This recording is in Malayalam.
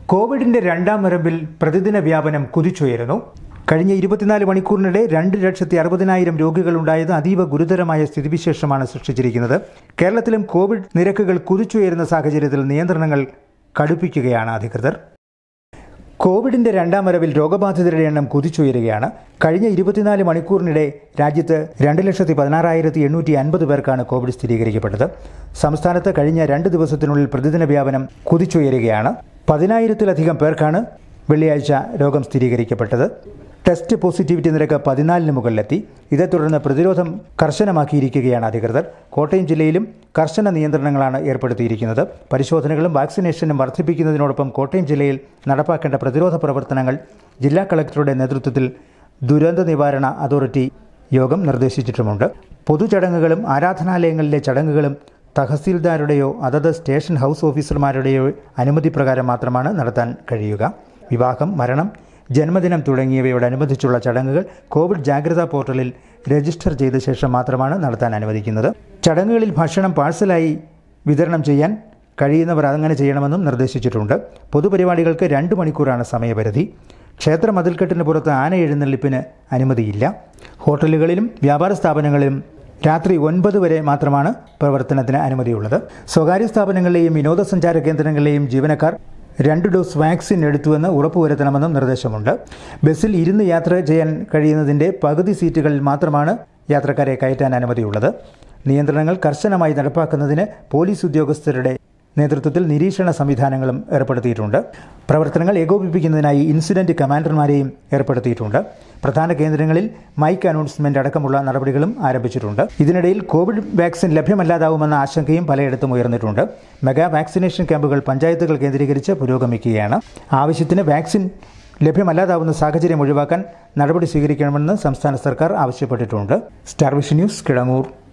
കോവിഡിന്റെ രണ്ടാം വരമ്പിൽ പ്രതിദിന വ്യാപനം കുതിച്ചുയരുന്നു കഴിഞ്ഞ ഇരുപത്തിനാല് മണിക്കൂറിനിടെ രണ്ട് ലക്ഷത്തി അറുപതിനായിരം രോഗികളുണ്ടായത് അതീവ ഗുരുതരമായ സ്ഥിതിവിശേഷമാണ് സൃഷ്ടിച്ചിരിക്കുന്നത് കേരളത്തിലും കോവിഡ് നിരക്കുകൾ കുതിച്ചുയരുന്ന സാഹചര്യത്തിൽ നിയന്ത്രണങ്ങൾ കടുപ്പിക്കുകയാണ് അധികൃതർ കോവിഡിന്റെ രണ്ടാം വരവിൽ രോഗബാധിതരുടെ എണ്ണം കുതിച്ചുയരുകയാണ് കഴിഞ്ഞ ഇരുപത്തിനാല് മണിക്കൂറിനിടെ രാജ്യത്ത് രണ്ട് ലക്ഷത്തി പതിനാറായിരത്തി എണ്ണൂറ്റി അൻപത് പേർക്കാണ് കോവിഡ് സ്ഥിരീകരിക്കപ്പെട്ടത് സംസ്ഥാനത്ത് കഴിഞ്ഞ രണ്ട് ദിവസത്തിനുള്ളിൽ പ്രതിദിന വ്യാപനം കുതിച്ചുയരുകയാണ് പതിനായിരത്തിലധികം പേർക്കാണ് വെള്ളിയാഴ്ച രോഗം സ്ഥിരീകരിക്കപ്പെട്ടത് ടെസ്റ്റ് പോസിറ്റിവിറ്റി നിരക്ക് പതിനാലിന് മുകളിലെത്തി ഇതേ തുടർന്ന് പ്രതിരോധം കർശനമാക്കിയിരിക്കുകയാണ് അധികൃതർ കോട്ടയം ജില്ലയിലും കർശന നിയന്ത്രണങ്ങളാണ് ഏർപ്പെടുത്തിയിരിക്കുന്നത് പരിശോധനകളും വാക്സിനേഷനും വർദ്ധിപ്പിക്കുന്നതിനോടൊപ്പം കോട്ടയം ജില്ലയിൽ നടപ്പാക്കേണ്ട പ്രതിരോധ പ്രവർത്തനങ്ങൾ ജില്ലാ കളക്ടറുടെ നേതൃത്വത്തിൽ ദുരന്ത നിവാരണ അതോറിറ്റി യോഗം നിർദ്ദേശിച്ചിട്ടുമുണ്ട് പൊതുചടങ്ങുകളും ആരാധനാലയങ്ങളിലെ ചടങ്ങുകളും തഹസീൽദാരുടെയോ അതത് സ്റ്റേഷൻ ഹൗസ് ഓഫീസർമാരുടെയോ അനുമതി പ്രകാരം മാത്രമാണ് നടത്താൻ കഴിയുക വിവാഹം മരണം ജന്മദിനം തുടങ്ങിയവയോടനുബന്ധിച്ചുള്ള ചടങ്ങുകൾ കോവിഡ് ജാഗ്രതാ പോർട്ടലിൽ രജിസ്റ്റർ ചെയ്ത ശേഷം മാത്രമാണ് നടത്താൻ അനുവദിക്കുന്നത് ചടങ്ങുകളിൽ ഭക്ഷണം പാഴ്സലായി വിതരണം ചെയ്യാൻ കഴിയുന്നവർ അങ്ങനെ ചെയ്യണമെന്നും നിർദ്ദേശിച്ചിട്ടുണ്ട് പൊതുപരിപാടികൾക്ക് രണ്ട് മണിക്കൂറാണ് സമയപരിധി ക്ഷേത്ര മതിൽക്കെട്ടിന് പുറത്ത് ആന എഴുന്നള്ളിപ്പിന് അനുമതിയില്ല ഹോട്ടലുകളിലും വ്യാപാര സ്ഥാപനങ്ങളിലും രാത്രി ഒൻപത് വരെ മാത്രമാണ് പ്രവർത്തനത്തിന് അനുമതിയുള്ളത് സ്വകാര്യ സ്ഥാപനങ്ങളിലെയും വിനോദസഞ്ചാര കേന്ദ്രങ്ങളിലെയും ജീവനക്കാർ രണ്ട് ഡോസ് വാക്സിൻ എടുത്തുവെന്ന് ഉറപ്പുവരുത്തണമെന്നും നിർദ്ദേശമുണ്ട് ബസ്സിൽ ഇരുന്ന് യാത്ര ചെയ്യാൻ കഴിയുന്നതിൻ്റെ പകുതി സീറ്റുകളിൽ മാത്രമാണ് യാത്രക്കാരെ കയറ്റാൻ അനുമതിയുള്ളത് നിയന്ത്രണങ്ങൾ കർശനമായി നടപ്പാക്കുന്നതിന് പോലീസ് ഉദ്യോഗസ്ഥരുടെ നേതൃത്വത്തിൽ നിരീക്ഷണ സംവിധാനങ്ങളും ഏർപ്പെടുത്തിയിട്ടുണ്ട് പ്രവർത്തനങ്ങൾ ഏകോപിപ്പിക്കുന്നതിനായി ഇൻസിഡന്റ് കമാൻഡർമാരെയും ഏർപ്പെടുത്തിയിട്ടുണ്ട് പ്രധാന കേന്ദ്രങ്ങളിൽ മൈക്ക് അനൗൺസ്മെന്റ് അടക്കമുള്ള നടപടികളും ആരംഭിച്ചിട്ടുണ്ട് ഇതിനിടയിൽ കോവിഡ് വാക്സിൻ ലഭ്യമല്ലാതാവുമെന്ന ആശങ്കയും പലയിടത്തും ഉയർന്നിട്ടുണ്ട് മെഗാ വാക്സിനേഷൻ ക്യാമ്പുകൾ പഞ്ചായത്തുകൾ കേന്ദ്രീകരിച്ച് പുരോഗമിക്കുകയാണ് ആവശ്യത്തിന് വാക്സിൻ ലഭ്യമല്ലാതാവുന്ന സാഹചര്യം ഒഴിവാക്കാൻ നടപടി സ്വീകരിക്കണമെന്ന് സംസ്ഥാന സർക്കാർ ആവശ്യപ്പെട്ടിട്ടുണ്ട് സ്റ്റാർ വിഷൻ ന്യൂസ് കിഴങ്ങൂർ